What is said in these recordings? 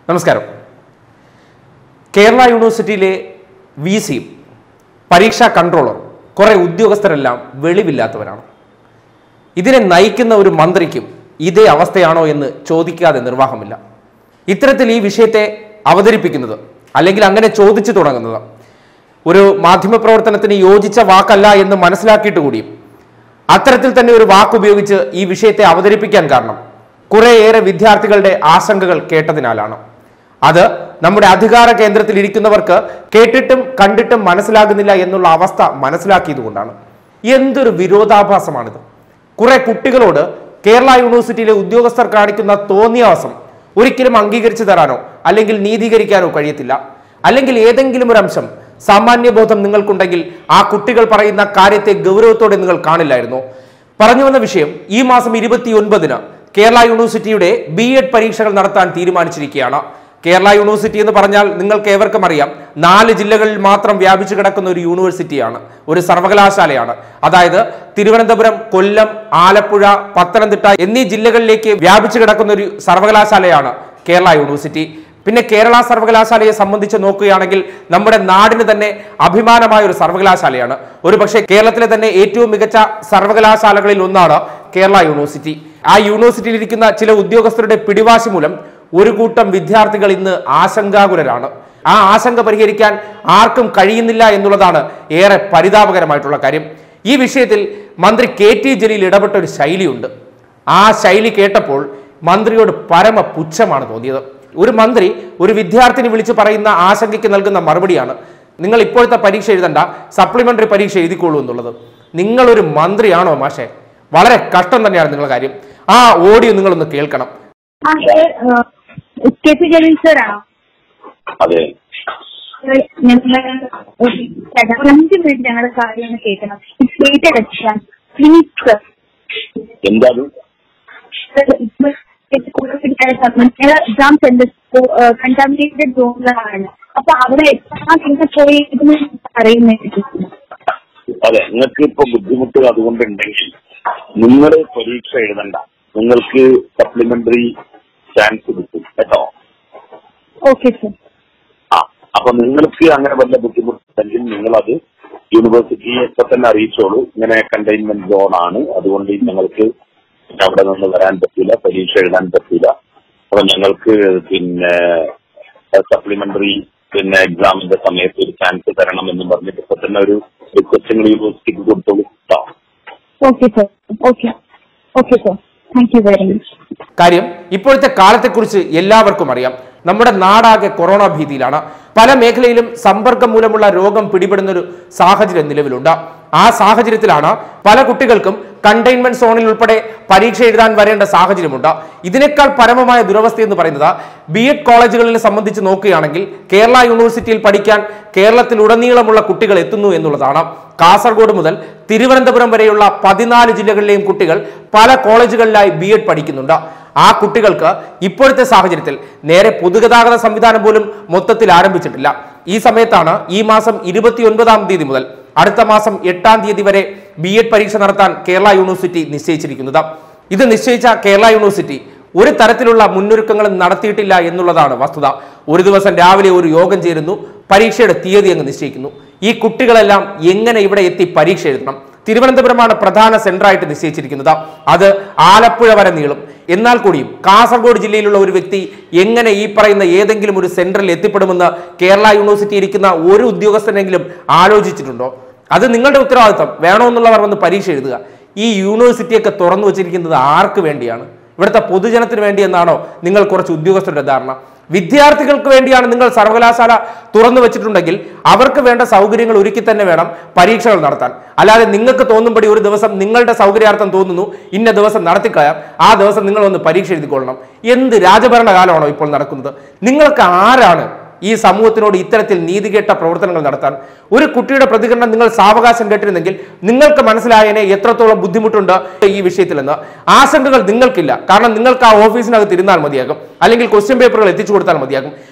നമസ്കാരം കേരള യൂണിവേഴ്സിറ്റിയിലെ വി സിയും പരീക്ഷാ കൺട്രോളറും കുറെ ഉദ്യോഗസ്ഥരെല്ലാം വെളിവില്ലാത്തവരാണ് ഇതിനെ നയിക്കുന്ന ഒരു മന്ത്രിക്കും ഇതേ അവസ്ഥയാണോ എന്ന് ചോദിക്കാതെ നിർവാഹമില്ല ഇത്തരത്തിൽ ഈ വിഷയത്തെ അവതരിപ്പിക്കുന്നത് അല്ലെങ്കിൽ അങ്ങനെ ചോദിച്ചു തുടങ്ങുന്നത് ഒരു മാധ്യമപ്രവർത്തനത്തിന് യോജിച്ച വാക്കല്ല എന്ന് മനസ്സിലാക്കിയിട്ട് കൂടിയും അത്തരത്തിൽ തന്നെ ഒരു വാക്ക് ഉപയോഗിച്ച് ഈ വിഷയത്തെ അവതരിപ്പിക്കാൻ കാരണം കുറേയേറെ വിദ്യാർത്ഥികളുടെ ആശങ്കകൾ കേട്ടതിനാലാണ് അത് നമ്മുടെ അധികാര കേന്ദ്രത്തിൽ ഇരിക്കുന്നവർക്ക് കേട്ടിട്ടും കണ്ടിട്ടും മനസ്സിലാകുന്നില്ല എന്നുള്ള അവസ്ഥ മനസ്സിലാക്കിയതുകൊണ്ടാണ് എന്തൊരു വിരോധാഭാസമാണിത് കുറെ കുട്ടികളോട് കേരള യൂണിവേഴ്സിറ്റിയിലെ ഉദ്യോഗസ്ഥർ കാണിക്കുന്ന തോന്നിയാവസം ഒരിക്കലും അംഗീകരിച്ചു തരാനോ അല്ലെങ്കിൽ നീതീകരിക്കാനോ കഴിയത്തില്ല അല്ലെങ്കിൽ ഏതെങ്കിലും ഒരു അംശം സാമാന്യബോധം നിങ്ങൾക്കുണ്ടെങ്കിൽ ആ കുട്ടികൾ പറയുന്ന കാര്യത്തെ ഗൗരവത്തോടെ നിങ്ങൾ കാണില്ലായിരുന്നു പറഞ്ഞു വന്ന വിഷയം ഈ മാസം ഇരുപത്തി ഒൻപതിന് കേരള യൂണിവേഴ്സിറ്റിയുടെ ബി എഡ് പരീക്ഷകൾ നടത്താൻ തീരുമാനിച്ചിരിക്കുകയാണ് കേരള യൂണിവേഴ്സിറ്റി എന്ന് പറഞ്ഞാൽ നിങ്ങൾക്ക് ഏവർക്കും അറിയാം നാല് ജില്ലകളിൽ മാത്രം വ്യാപിച്ചു കിടക്കുന്ന ഒരു യൂണിവേഴ്സിറ്റിയാണ് ഒരു സർവകലാശാലയാണ് അതായത് തിരുവനന്തപുരം കൊല്ലം ആലപ്പുഴ പത്തനംതിട്ട എന്നീ ജില്ലകളിലേക്ക് വ്യാപിച്ചു കിടക്കുന്ന ഒരു സർവകലാശാലയാണ് കേരള യൂണിവേഴ്സിറ്റി പിന്നെ കേരള സർവകലാശാലയെ സംബന്ധിച്ച് നോക്കുകയാണെങ്കിൽ നമ്മുടെ നാടിന് തന്നെ അഭിമാനമായ ഒരു സർവകലാശാലയാണ് ഒരു പക്ഷേ കേരളത്തിലെ തന്നെ ഏറ്റവും മികച്ച സർവകലാശാലകളിൽ ഒന്നാണ് കേരള യൂണിവേഴ്സിറ്റി ആ യൂണിവേഴ്സിറ്റിയിൽ ഇരിക്കുന്ന ചില ഉദ്യോഗസ്ഥരുടെ പിടിവാശി മൂലം ഒരു കൂട്ടം വിദ്യാർത്ഥികൾ ഇന്ന് ആശങ്കാകുലരാണ് ആ ആശങ്ക പരിഹരിക്കാൻ ആർക്കും കഴിയുന്നില്ല എന്നുള്ളതാണ് ഏറെ പരിതാപകരമായിട്ടുള്ള കാര്യം ഈ വിഷയത്തിൽ മന്ത്രി കെ ടി ജലീൽ ഇടപെട്ട ഒരു ശൈലിയുണ്ട് ആ ശൈലി കേട്ടപ്പോൾ മന്ത്രിയോട് പരമ പുച്ഛമാണ് തോന്നിയത് ഒരു മന്ത്രി ഒരു വിദ്യാർത്ഥിനി വിളിച്ച് പറയുന്ന ആശങ്കയ്ക്ക് നൽകുന്ന മറുപടിയാണ് നിങ്ങൾ ഇപ്പോഴത്തെ പരീക്ഷ എഴുതണ്ട സപ്ലിമെന്ററി പരീക്ഷ എഴുതിക്കോളൂ എന്നുള്ളത് നിങ്ങളൊരു മന്ത്രിയാണോ മാഷെ വളരെ കഷ്ടം തന്നെയാണ് നിങ്ങളുടെ കാര്യം ആ ഓഡിയോ നിങ്ങളൊന്ന് കേൾക്കണം ആ കെ പി ജലീൽ സാറാണോ അതെ ഞങ്ങൾ ഒരു അഞ്ച് മിനിറ്റ് ഞങ്ങളുടെ കാര്യം ഒന്ന് കേൾക്കണം സ്റ്റേറ്റ് ഇലക്ഷൻ പ്ലീസ് സർ എന്താ എക്സാം സെന്റർ കണ്ടാമിനേറ്റഡ് സോണിലാണ് അപ്പൊ അവിടെ എക്സാം സെന്റർ പോയി ഇതെന്ന് പറയുന്നത് അതെ നിങ്ങൾക്ക് ഇപ്പൊ ബുദ്ധിമുട്ട് അതുകൊണ്ടുണ്ടെങ്കിൽ നിങ്ങൾ പരീക്ഷ എഴുതണ്ട നിങ്ങൾക്ക് സപ്ലിമെന്ററി ചാൻസ് കിട്ടും കേട്ടോ ഓക്കെ സർ ആ അപ്പൊ നിങ്ങൾക്ക് അങ്ങനെ വല്ല ബുദ്ധിമുട്ടുണ്ടെങ്കിൽ നിങ്ങളത് യൂണിവേഴ്സിറ്റിയെ ഇപ്പൊ തന്നെ അറിയിച്ചോളൂ ഇങ്ങനെ കണ്ടെയ്ൻമെന്റ് സോൺ ആണ് അതുകൊണ്ട് ഞങ്ങൾക്ക് അവിടെ നിന്ന് വരാൻ പറ്റില്ല പരീക്ഷ എഴുതാൻ പറ്റില്ല അപ്പൊ ഞങ്ങൾക്ക് പിന്നെ സപ്ലിമെന്ററി പിന്നെ എക്സാമിന്റെ സമയത്ത് ഒരു ചാൻസ് തരണം എന്ന് പറഞ്ഞിട്ട് ഇപ്പൊ തന്നെ ഒരു റിക്വസ്റ്റ് നിങ്ങൾ യൂണിവേഴ്സിറ്റിക്ക് കൊടുത്തോളൂ കേട്ടോ okay sir okay okay sir thank you very much കാര്യം ഇപ്പോഴത്തെ കാലത്തെക്കുറിച്ച് എല്ലാവർക്കും അറിയാം നമ്മുടെ നാടാകെ കൊറോണ ഭീതിയിലാണ് പല മേഖലയിലും സമ്പർക്കം മൂലമുള്ള രോഗം പിടിപെടുന്ന ഒരു സാഹചര്യം നിലവിലുണ്ട് ആ സാഹചര്യത്തിലാണ് പല കുട്ടികൾക്കും കണ്ടെയ്ൻമെന്റ് സോണിൽ ഉൾപ്പെടെ പരീക്ഷ എഴുതാൻ വരേണ്ട സാഹചര്യമുണ്ട് ഇതിനേക്കാൾ പരമമായ ദുരവസ്ഥ എന്ന് പറയുന്നത് ബി എഡ് കോളേജുകളിൽ സംബന്ധിച്ച് നോക്കുകയാണെങ്കിൽ കേരള യൂണിവേഴ്സിറ്റിയിൽ പഠിക്കാൻ കേരളത്തിലുടനീളമുള്ള കുട്ടികൾ എത്തുന്നു എന്നുള്ളതാണ് കാസർഗോഡ് മുതൽ തിരുവനന്തപുരം വരെയുള്ള പതിനാല് ജില്ലകളിലെയും കുട്ടികൾ പല കോളേജുകളിലായി ബി എഡ് പഠിക്കുന്നുണ്ട് ആ കുട്ടികൾക്ക് ഇപ്പോഴത്തെ സാഹചര്യത്തിൽ നേരെ പൊതുഗതാഗത സംവിധാനം പോലും മൊത്തത്തിൽ ആരംഭിച്ചിട്ടില്ല ഈ സമയത്താണ് ഈ മാസം ഇരുപത്തിയൊൻപതാം തീയതി മുതൽ അടുത്ത മാസം എട്ടാം തീയതി വരെ ബി എഡ് പരീക്ഷ നടത്താൻ കേരള യൂണിവേഴ്സിറ്റി നിശ്ചയിച്ചിരിക്കുന്നത് ഇത് നിശ്ചയിച്ച കേരള യൂണിവേഴ്സിറ്റി ഒരു തരത്തിലുള്ള മുന്നൊരുക്കങ്ങളും നടത്തിയിട്ടില്ല എന്നുള്ളതാണ് വസ്തുത ഒരു ദിവസം രാവിലെ ഒരു യോഗം ചേരുന്നു പരീക്ഷയുടെ തീയതി അങ്ങ് നിശ്ചയിക്കുന്നു ഈ കുട്ടികളെല്ലാം എങ്ങനെ ഇവിടെ എത്തി പരീക്ഷ എഴുതണം തിരുവനന്തപുരമാണ് പ്രധാന സെന്ററായിട്ട് നിശ്ചയിച്ചിരിക്കുന്നത് അത് ആലപ്പുഴ വരെ നീളും എന്നാൽ കൂടിയും കാസർഗോഡ് ജില്ലയിലുള്ള ഒരു വ്യക്തി എങ്ങനെ ഈ പറയുന്ന ഏതെങ്കിലും ഒരു സെന്ററിൽ എത്തിപ്പെടുമെന്ന് കേരള യൂണിവേഴ്സിറ്റി ഇരിക്കുന്ന ഒരു ഉദ്യോഗസ്ഥനെങ്കിലും ആലോചിച്ചിട്ടുണ്ടോ അത് നിങ്ങളുടെ ഉത്തരവാദിത്തം വേണമെന്നുള്ളവർ വന്ന് പരീക്ഷ എഴുതുക ഈ യൂണിവേഴ്സിറ്റിയൊക്കെ തുറന്നു വച്ചിരിക്കുന്നത് ആർക്ക് വേണ്ടിയാണ് ഇവിടുത്തെ പൊതുജനത്തിന് വേണ്ടി എന്നാണോ നിങ്ങൾ കുറച്ച് ഉദ്യോഗസ്ഥരുടെ ധാരണ വിദ്യാർത്ഥികൾക്ക് വേണ്ടിയാണ് നിങ്ങൾ സർവകലാശാല തുറന്നു വെച്ചിട്ടുണ്ടെങ്കിൽ അവർക്ക് വേണ്ട സൗകര്യങ്ങൾ ഒരുക്കി തന്നെ വേണം പരീക്ഷകൾ നടത്താൻ അല്ലാതെ നിങ്ങൾക്ക് തോന്നുമ്പടി ഒരു ദിവസം നിങ്ങളുടെ സൗകര്യാർത്ഥം തോന്നുന്നു ഇന്ന ദിവസം നടത്തിക്കളയാം ആ ദിവസം നിങ്ങൾ ഒന്ന് പരീക്ഷ എഴുതിക്കൊള്ളണം എന്ത് രാജഭരണകാലമാണോ ഇപ്പോൾ നടക്കുന്നത് നിങ്ങൾക്ക് ആരാണ് ഈ സമൂഹത്തിനോട് ഇത്തരത്തിൽ നീതികെട്ട പ്രവർത്തനങ്ങൾ നടത്താൻ ഒരു കുട്ടിയുടെ പ്രതികരണം നിങ്ങൾ സാവകാശം കേട്ടിരുന്നെങ്കിൽ നിങ്ങൾക്ക് മനസ്സിലായതിനെ എത്രത്തോളം ബുദ്ധിമുട്ടുണ്ട് ഈ വിഷയത്തിലെന്ന് ആശങ്കകൾ നിങ്ങൾക്കില്ല കാരണം നിങ്ങൾക്ക് ആ ഓഫീസിനകത്ത് ഇരുന്നാൽ മതിയാകും അല്ലെങ്കിൽ ക്വസ്റ്റ്യൻ പേപ്പറുകൾ എത്തിച്ചു കൊടുത്താൽ മതിയാകും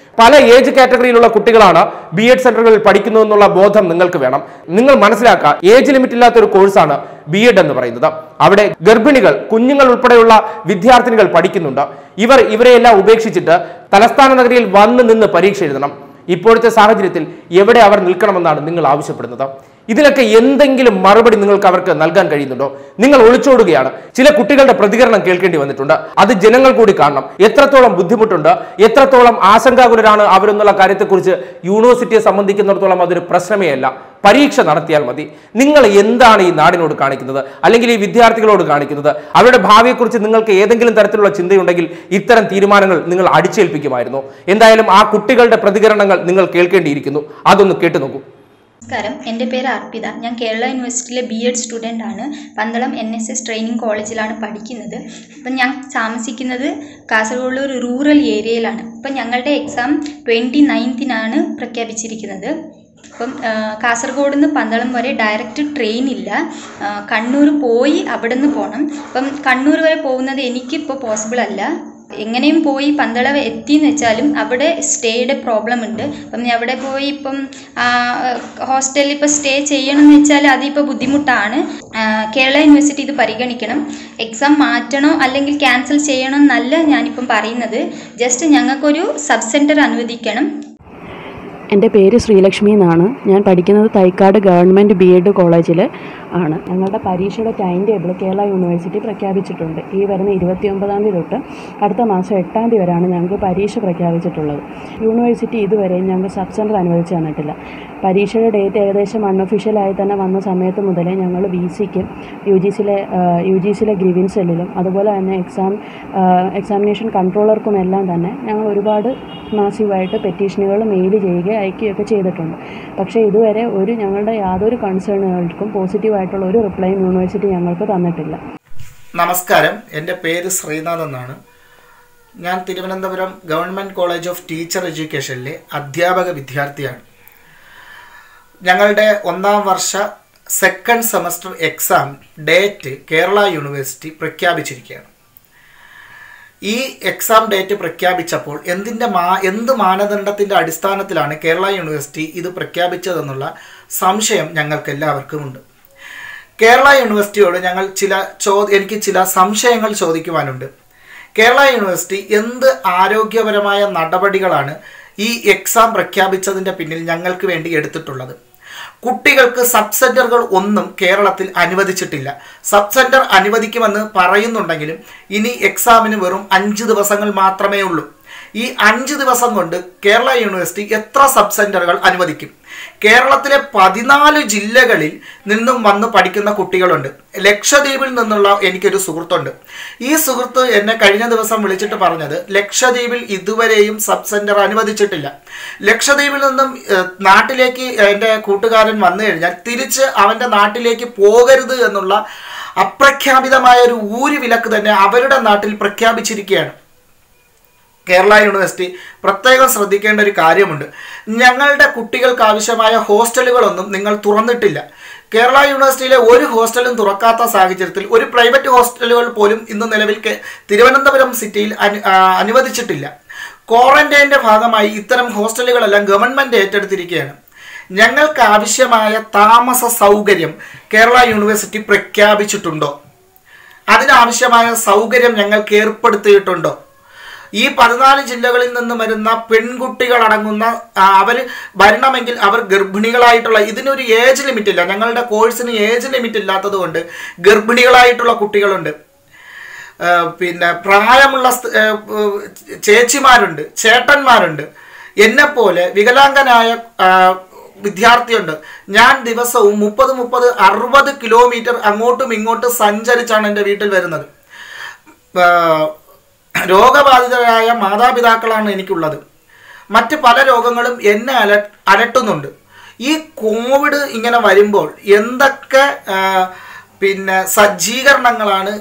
പല ഏജ് കാറ്റഗറിയിലുള്ള കുട്ടികളാണ് ബി എഡ് സെന്ററുകളിൽ പഠിക്കുന്നു എന്നുള്ള ബോധം നിങ്ങൾക്ക് വേണം നിങ്ങൾ മനസ്സിലാക്കുക ഏജ് ലിമിറ്റ് ഇല്ലാത്ത ഒരു കോഴ്സാണ് ബി എഡ് എന്ന് പറയുന്നത് അവിടെ ഗർഭിണികൾ കുഞ്ഞുങ്ങൾ ഉൾപ്പെടെയുള്ള വിദ്യാർത്ഥിനികൾ പഠിക്കുന്നുണ്ട് ഇവർ ഇവരെയെല്ലാം ഉപേക്ഷിച്ചിട്ട് തലസ്ഥാന നഗരിയിൽ വന്ന് നിന്ന് പരീക്ഷ എഴുതണം ഇപ്പോഴത്തെ സാഹചര്യത്തിൽ എവിടെ അവർ നിൽക്കണമെന്നാണ് നിങ്ങൾ ആവശ്യപ്പെടുന്നത് ഇതിനൊക്കെ എന്തെങ്കിലും മറുപടി നിങ്ങൾക്ക് അവർക്ക് നൽകാൻ കഴിയുന്നുണ്ടോ നിങ്ങൾ ഒളിച്ചോടുകയാണ് ചില കുട്ടികളുടെ പ്രതികരണം കേൾക്കേണ്ടി വന്നിട്ടുണ്ട് അത് ജനങ്ങൾ കൂടി കാണണം എത്രത്തോളം ബുദ്ധിമുട്ടുണ്ട് എത്രത്തോളം ആശങ്കാകുലരാണ് അവരെന്നുള്ള കാര്യത്തെക്കുറിച്ച് യൂണിവേഴ്സിറ്റിയെ സംബന്ധിക്കുന്നിടത്തോളം അതൊരു പ്രശ്നമേ അല്ല പരീക്ഷ നടത്തിയാൽ മതി നിങ്ങൾ എന്താണ് ഈ നാടിനോട് കാണിക്കുന്നത് അല്ലെങ്കിൽ ഈ വിദ്യാർത്ഥികളോട് കാണിക്കുന്നത് അവരുടെ ഭാവിയെക്കുറിച്ച് നിങ്ങൾക്ക് ഏതെങ്കിലും തരത്തിലുള്ള ചിന്തയുണ്ടെങ്കിൽ ഇത്തരം തീരുമാനങ്ങൾ നിങ്ങൾ അടിച്ചേൽപ്പിക്കുമായിരുന്നു എന്തായാലും ആ കുട്ടികളുടെ പ്രതികരണങ്ങൾ നിങ്ങൾ കേൾക്കേണ്ടിയിരിക്കുന്നു അതൊന്ന് കേട്ടു നോക്കൂ നമസ്കാരം എൻ്റെ പേര് അർപ്പിത ഞാൻ കേരള യൂണിവേഴ്സിറ്റിയിലെ ബി എഡ് സ്റ്റുഡൻ്റ് ആണ് Pandalam N S S training കോളേജിലാണ് പഠിക്കുന്നത് അപ്പം ഞാൻ താമസിക്കുന്നത് കാസർഗോഡ് ഒരു റൂറൽ ഏരിയയിലാണ് അപ്പം ഞങ്ങളുടെ എക്സാം ട്വൻറ്റി നയൻത്തിനാണ് പ്രഖ്യാപിച്ചിരിക്കുന്നത് അപ്പം ആ, കാസർഗോഡ് നിന്ന് പന്തളം വരെ ഡയറക്റ്റ് ട്രെയിൻ ഇല്ല ആ, കണ്ണൂർ പോയി അവിടെ നിന്ന് പോകണം അപ്പം കണ്ണൂർ വരെ പോകുന്നത് എനിക്കിപ്പോൾ പോസിബിൾ അല്ല എങ്ങനെയും പോയി പന്തള എത്തിയെന്ന് വെച്ചാലും അവിടെ സ്റ്റേയുടെ പ്രോബ്ലം ഉണ്ട് അപ്പം ഞാൻ അവിടെ പോയി ഇപ്പം ഹോസ്റ്റലിൽ ഇപ്പോൾ സ്റ്റേ ചെയ്യണമെന്ന് വെച്ചാൽ അതിപ്പോൾ ബുദ്ധിമുട്ടാണ് ആ, കേരള യൂണിവേഴ്സിറ്റി ഇത് പരിഗണിക്കണം എക്സാം മാറ്റണോ അല്ലെങ്കിൽ ക്യാൻസൽ ചെയ്യണോ എന്നല്ല ഞാനിപ്പം പറയുന്നത് ജസ്റ്റ് ഞങ്ങൾക്കൊരു സബ് സെൻറ്റർ അനുവദിക്കണം എൻ്റെ പേര് ശ്രീലക്ഷ്മി എന്നാണ് ഞാൻ പഠിക്കുന്നത് തൈക്കാട് ഗവൺമെൻറ് ബി എഡ് കോളേജിൽ ആണ് ഞങ്ങളുടെ പരീക്ഷയുടെ ടൈം ടേബിൾ കേരള യൂണിവേഴ്സിറ്റി പ്രഖ്യാപിച്ചിട്ടുണ്ട് ഈ വരുന്ന ഇരുപത്തി ഒമ്പതാം തീയതി തൊട്ട് അടുത്ത മാസം എട്ടാം തീയതി വരെയാണ് ഞങ്ങൾക്ക് പരീക്ഷ പ്രഖ്യാപിച്ചിട്ടുള്ളത് യൂണിവേഴ്സിറ്റി ഇതുവരെ ഞങ്ങൾക്ക് സബ് സെൻറ്റർ അനുവദിച്ച് തന്നിട്ടില്ല പരീക്ഷയുടെ ഡേറ്റ് ഏകദേശം അൺഒഫീഷ്യലായി തന്നെ വന്ന സമയത്ത് മുതലേ ഞങ്ങൾ വി സിക്കും യു ജി സിയിലെ യു ജി സിയിലെ ഗ്രീവിൻ സെല്ലിലും അതുപോലെ തന്നെ എക്സാം എക്സാമിനേഷൻ കൺട്രോളർക്കും എല്ലാം തന്നെ ഞങ്ങൾ ഒരുപാട് മാസീവായിട്ട് പെറ്റീഷനുകൾ മെയിൽ ചെയ്യുകയും അയക്കുകയൊക്കെ ചെയ്തിട്ടുണ്ട് പക്ഷേ ഇതുവരെ ഒരു ഞങ്ങളുടെ യാതൊരു കൺസേണുകൾക്കും പോസിറ്റീവായിട്ടുള്ള ഒരു റിപ്ലൈയും യൂണിവേഴ്സിറ്റി ഞങ്ങൾക്ക് തന്നിട്ടില്ല നമസ്കാരം എൻ്റെ പേര് ശ്രീനാഥ് എന്നാണ് ഞാൻ Thiruvananthapuram government college of teacher എഡ്യൂക്കേഷനിലെ അധ്യാപക വിദ്യാർത്ഥിയാണ് ഞങ്ങളുടെ ഒന്നാം വർഷ second semester exam date Kerala university പ്രഖ്യാപിച്ചിരിക്കുകയാണ് ഈ എക്സാം ഡേറ്റ് പ്രഖ്യാപിച്ചപ്പോൾ എന്തിൻ്റെ മാ എന്ത് മാനദണ്ഡത്തിൻ്റെ അടിസ്ഥാനത്തിലാണ് കേരള യൂണിവേഴ്സിറ്റി ഇത് പ്രഖ്യാപിച്ചതെന്നുള്ള സംശയം ഞങ്ങൾക്ക് എല്ലാവർക്കും ഉണ്ട് കേരള യൂണിവേഴ്സിറ്റിയോട് ഞങ്ങൾ ചില ചോ എനിക്ക് ചില സംശയങ്ങൾ ചോദിക്കുവാനുണ്ട് കേരള യൂണിവേഴ്സിറ്റി എന്ത് ആരോഗ്യപരമായ നടപടികളാണ് ഈ എക്സാം പ്രഖ്യാപിച്ചതിൻ്റെ പിന്നിൽ ഞങ്ങൾക്ക് വേണ്ടി എടുത്തിട്ടുള്ളത് കുട്ടികൾക്ക് സബ് സെന്ററുകൾ ഒന്നും കേരളത്തിൽ അനുവദിച്ചിട്ടില്ല സബ് സെന്റർ അനുവദിക്കുമെന്ന് പറയുന്നുണ്ടെങ്കിലും ഇനി എക്സാമിന് വെറും അഞ്ച് ദിവസങ്ങൾ മാത്രമേ ഉള്ളൂ ഈ അഞ്ച് ദിവസം കൊണ്ട് കേരള യൂണിവേഴ്സിറ്റി എത്ര സബ് സെന്ററുകൾ അനുവദിക്കും കേരളത്തിലെ പതിനാല് ജില്ലകളിൽ നിന്നും വന്ന് പഠിക്കുന്ന കുട്ടികളുണ്ട് ലക്ഷദ്വീപിൽ നിന്നുള്ള എനിക്കൊരു സുഹൃത്തുണ്ട് ഈ സുഹൃത്ത് എന്നെ കഴിഞ്ഞ ദിവസം വിളിച്ചിട്ട് പറഞ്ഞത് ലക്ഷദ്വീപിൽ ഇതുവരെയും സബ് സെന്റർ അനുവദിച്ചിട്ടില്ല ലക്ഷദ്വീപിൽ നിന്നും ഏഹ്, നാട്ടിലേക്ക് എൻ്റെ കൂട്ടുകാരൻ വന്നു കഴിഞ്ഞാൽ തിരിച്ച് അവൻ്റെ നാട്ടിലേക്ക് പോകരുത് എന്നുള്ള അപ്രഖ്യാപിതമായ ഒരു ഊരു വിലക്ക് തന്നെ അവരുടെ നാട്ടിൽ പ്രഖ്യാപിച്ചിരിക്കുകയാണ് കേരള യൂണിവേഴ്സിറ്റി പ്രത്യേകം ശ്രദ്ധിക്കേണ്ട ഒരു കാര്യമുണ്ട് ഞങ്ങളുടെ കുട്ടികൾക്ക് ആവശ്യമായ ഹോസ്റ്റലുകളൊന്നും നിങ്ങൾ തുറന്നിട്ടില്ല കേരള യൂണിവേഴ്സിറ്റിയിലെ ഒരു ഹോസ്റ്റലും തുറക്കാത്ത സാഹചര്യത്തിൽ ഒരു പ്രൈവറ്റ് ഹോസ്റ്റലുകൾ പോലും ഇന്ന് നിലവിൽ കെ- തിരുവനന്തപുരം സിറ്റിയിൽ അനു- ആ, അനുവദിച്ചിട്ടില്ല ക്വാറന്റൈൻ്റെ ഭാഗമായി ഇത്തരം ഹോസ്റ്റലുകളെല്ലാം ഗവൺമെൻറ് ഏറ്റെടുത്തിരിക്കുകയാണ് ഞങ്ങൾക്ക് ആവശ്യമായ താമസ സൗകര്യം കേരള യൂണിവേഴ്സിറ്റി പ്രഖ്യാപിച്ചിട്ടുണ്ടോ അതിനാവശ്യമായ സൗകര്യം ഞങ്ങൾക്ക് ഏർപ്പെടുത്തിയിട്ടുണ്ടോ ഈ പതിനാല് ജില്ലകളിൽ നിന്ന് വരുന്ന പെൺകുട്ടികൾ അടങ്ങുന്ന അവർ വരണമെങ്കിൽ അവർ ഗർഭിണികളായിട്ടുള്ള ഇതിനൊരു ഏജ് ലിമിറ്റ് ഇല്ല ഞങ്ങളുടെ കോഴ്സിന് ഏജ് ലിമിറ്റ് ഇല്ലാത്തത് കൊണ്ട് ഗർഭിണികളായിട്ടുള്ള കുട്ടികളുണ്ട് ആ, പിന്നെ പ്രായമുള്ള സ്ത- ആ, ഉം, ചേച്ചിമാരുണ്ട് ചേട്ടന്മാരുണ്ട് എന്നെപ്പോലെ വികലാംഗനായ ആ, വിദ്യാർത്ഥിയുണ്ട് ഞാൻ ദിവസവും മുപ്പത് മുപ്പത് അറുപത് കിലോമീറ്റർ അങ്ങോട്ടും ഇങ്ങോട്ടും സഞ്ചരിച്ചാണ് എൻ്റെ വീട്ടിൽ വരുന്നത് ആ, രോഗബാധിതരായ മാതാപിതാക്കളാണ് എനിക്കുള്ളത് മറ്റ് പല രോഗങ്ങളും എന്നെ അല അലട്ടുന്നുണ്ട് ഈ കോവിഡ് ഇങ്ങനെ വരുമ്പോൾ എന്തൊക്കെ ആ, പിന്നെ സജ്ജീകരണങ്ങളാണ്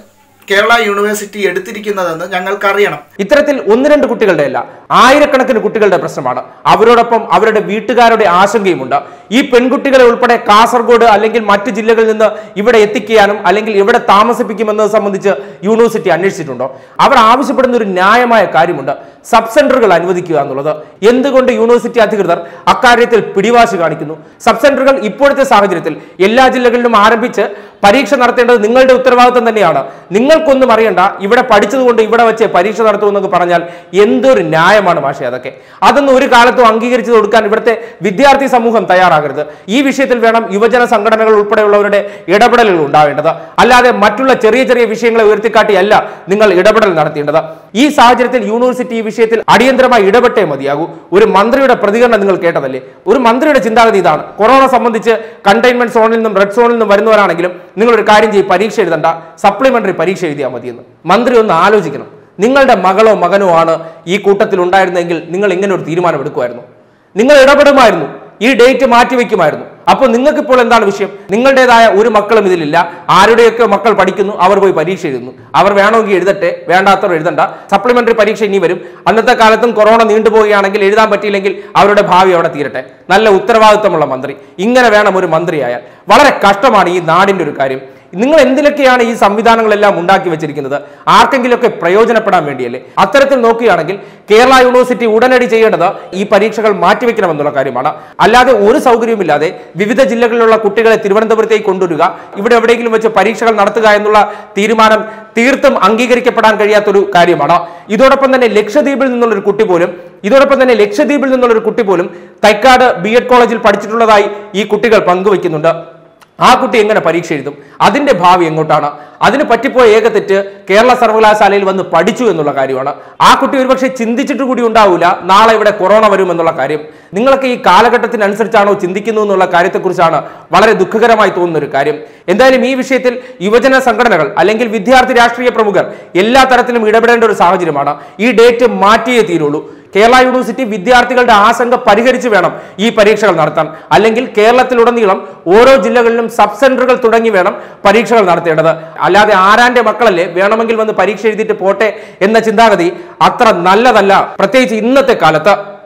കേരള യൂണിവേഴ്സിറ്റി എടുത്തിരിക്കുന്നതെന്ന് ഞങ്ങൾക്കറിയണം ഇത്തരത്തിൽ ഒന്ന് രണ്ട് കുട്ടികളുടെ അല്ല ആയിരക്കണക്കിന് കുട്ടികളുടെ പ്രശ്നമാണ് അവരോടൊപ്പം അവരുടെ വീട്ടുകാരുടെ ആശങ്കയുമുണ്ട് ഈ പെൺകുട്ടികളെ ഉൾപ്പെടെ കാസർഗോഡ് അല്ലെങ്കിൽ മറ്റ് ജില്ലകളിൽ നിന്ന് ഇവിടെ എത്തിക്കാനും അല്ലെങ്കിൽ ഇവിടെ താമസിപ്പിക്കുമെന്നത് സംബന്ധിച്ച് യൂണിവേഴ്സിറ്റി അന്വേഷിച്ചിട്ടുണ്ടോ അവർ ആവശ്യപ്പെടുന്ന ഒരു ന്യായമായ കാര്യമുണ്ട് സബ് സെന്ററുകൾ അനുവദിക്കുക എന്നുള്ളത് എന്തുകൊണ്ട് യൂണിവേഴ്സിറ്റി അധികൃതർ അക്കാര്യത്തിൽ പിടിവാശി കാണിക്കുന്നു സബ് സെന്ററുകൾ ഇപ്പോഴത്തെ സാഹചര്യത്തിൽ എല്ലാ ജില്ലകളിലും ആരംഭിച്ച് പരീക്ഷ നടത്തേണ്ടത് നിങ്ങളുടെ ഉത്തരവാദിത്വം തന്നെയാണ് നിങ്ങൾക്കൊന്നും അറിയണ്ട ഇവിടെ പഠിച്ചതുകൊണ്ട് ഇവിടെ വെച്ച് പരീക്ഷ നടത്തുമെന്നൊക്കെ പറഞ്ഞാൽ എന്തൊരു ന്യായമാണ് മാഷെ അതൊക്കെ അതൊന്നും ഒരു കാലത്തും അംഗീകരിച്ചു കൊടുക്കാൻ ഇവിടുത്തെ വിദ്യാർത്ഥി സമൂഹം തയ്യാറാകരുത് ഈ വിഷയത്തിൽ വേണം യുവജന സംഘടനകൾ ഉൾപ്പെടെയുള്ളവരുടെ ഇടപെടലുകൾ ഉണ്ടാവേണ്ടത് അല്ലാതെ മറ്റുള്ള ചെറിയ ചെറിയ വിഷയങ്ങളെ ഉയർത്തിക്കാട്ടിയല്ല നിങ്ങൾ ഇടപെടൽ നടത്തേണ്ടത് ഈ സാഹചര്യത്തിൽ യൂണിവേഴ്സിറ്റി ഈ വിഷയത്തിൽ അടിയന്തരമായി ഇടപെട്ടേ മതിയാകൂ ഒരു മന്ത്രിയുടെ പ്രതികരണം നിങ്ങൾ കേട്ടതല്ലേ ഒരു മന്ത്രിയുടെ ചിന്താഗതി ഇതാണ് കൊറോണ സംബന്ധിച്ച് കണ്ടെയ്ൻമെന്റ് സോണിൽ നിന്നും റെഡ് സോണിൽ നിന്നും വരുന്നവരാണെങ്കിലും നിങ്ങളൊരു കാര്യം ചെയ്യും പരീക്ഷ എഴുതണ്ട സപ്ലിമെന്ററി പരീക്ഷ എഴുതിയാൽ മതിയെന്ന് മന്ത്രി ഒന്ന് ആലോചിക്കണം നിങ്ങളുടെ മകളോ മകനോ ആണ് ഈ കൂട്ടത്തിൽ ഉണ്ടായിരുന്നെങ്കിൽ നിങ്ങൾ ഇങ്ങനെ ഒരു തീരുമാനം എടുക്കുമായിരുന്നു നിങ്ങൾ ഇടപെടുമായിരുന്നു ഈ ഡേറ്റ് മാറ്റിവെക്കുമായിരുന്നു അപ്പോൾ നിങ്ങൾക്ക് ഇപ്പോൾ എന്താണ് വിഷയം നിങ്ങളുടേതായ ഒരു മക്കളും ഇതിലില്ല ആരുടെയൊക്കെ മക്കൾ പഠിക്കുന്നു അവർ പോയി പരീക്ഷ എഴുതുന്നു അവർ വേണമെങ്കിൽ എഴുതട്ടെ വേണ്ടാത്തവർ എഴുതണ്ട സപ്ലിമെന്ററി പരീക്ഷ ഇനി വരും അന്നത്തെ കാലത്തും കൊറോണ നീണ്ടുപോവുകയാണെങ്കിൽ എഴുതാൻ പറ്റിയില്ലെങ്കിൽ അവരുടെ ഭാവി അവിടെ തീരട്ടെ നല്ല ഉത്തരവാദിത്തമുള്ള മന്ത്രി ഇങ്ങനെ വേണം ഒരു മന്ത്രിയായാൽ വളരെ കഷ്ടമാണ് ഈ നാടിന്റെ ഒരു കാര്യം നിങ്ങൾ എന്തിനൊക്കെയാണ് ഈ സംവിധാനങ്ങളെല്ലാം ഉണ്ടാക്കി വെച്ചിരിക്കുന്നത് ആർക്കെങ്കിലുമൊക്കെ പ്രയോജനപ്പെടാൻ വേണ്ടിയല്ലേ അത്തരത്തിൽ നോക്കുകയാണെങ്കിൽ കേരള യൂണിവേഴ്സിറ്റി ഉടനടി ചെയ്യേണ്ടത് ഈ പരീക്ഷകൾ മാറ്റിവെക്കണമെന്നുള്ള കാര്യമാണ് അല്ലാതെ ഒരു സൗകര്യവുമില്ലാതെ വിവിധ ജില്ലകളിലുള്ള കുട്ടികളെ തിരുവനന്തപുരത്തേക്ക് കൊണ്ടുവരിക ഇവിടെ എവിടെയെങ്കിലും വെച്ച് പരീക്ഷകൾ നടത്തുക എന്നുള്ള തീരുമാനം തീർത്തും അംഗീകരിക്കപ്പെടാൻ കഴിയാത്തൊരു കാര്യമാണ് ഇതോടൊപ്പം തന്നെ ലക്ഷദ്വീപിൽ നിന്നുള്ള ഒരു കുട്ടി പോലും ഇതോടൊപ്പം തന്നെ ലക്ഷദ്വീപിൽ നിന്നുള്ള ഒരു കുട്ടി പോലും തൈക്കാട് ബി എഡ് കോളേജിൽ പഠിച്ചിട്ടുള്ളതായി ഈ കുട്ടികൾ പങ്കുവെക്കുന്നുണ്ട് ആ കുട്ടി എങ്ങനെ പരീക്ഷ എഴുതും അതിന്റെ ഭാവി എങ്ങോട്ടാണ് അതിന് പറ്റിപ്പോയ ഏക തെറ്റ് കേരള സർവകലാശാലയിൽ വന്ന് പഠിച്ചു എന്നുള്ള കാര്യമാണ് ആ കുട്ടി ഒരുപക്ഷെ ചിന്തിച്ചിട്ട് കൂടി ഉണ്ടാവില്ല നാളെ ഇവിടെ കൊറോണ വരും എന്നുള്ള കാര്യം നിങ്ങളൊക്കെ ഈ കാലഘട്ടത്തിനനുസരിച്ചാണോ ചിന്തിക്കുന്നു എന്നുള്ള കാര്യത്തെക്കുറിച്ചാണ് വളരെ ദുഃഖകരമായി തോന്നുന്ന ഒരു കാര്യം എന്തായാലും ഈ വിഷയത്തിൽ യുവജന സംഘടനകൾ അല്ലെങ്കിൽ വിദ്യാർത്ഥി രാഷ്ട്രീയ പ്രമുഖർ എല്ലാ തരത്തിലും ഇടപെടേണ്ട ഒരു സാഹചര്യമാണ് ഈ ഡേറ്റ് മാറ്റിയേ തീരുള്ളൂ കേരള യൂണിവേഴ്സിറ്റി വിദ്യാർത്ഥികളുടെ ആശങ്ക പരിഹരിച്ച് വേണം ഈ പരീക്ഷകൾ നടത്താൻ അല്ലെങ്കിൽ കേരളത്തിലുടനീളം ഓരോ ജില്ലകളിലും സബ് സെന്ററുകൾ തുടങ്ങി വേണം പരീക്ഷകൾ നടത്തേണ്ടത് അല്ലാതെ ആരാന്റെ മക്കളല്ലേ വേണമെങ്കിൽ വന്ന് പരീക്ഷ എഴുതിയിട്ട് പോട്ടെ എന്ന ചിന്താഗതി അത്ര നല്ലതല്ല പ്രത്യേകിച്ച് ഇന്നത്തെ കാലത്ത്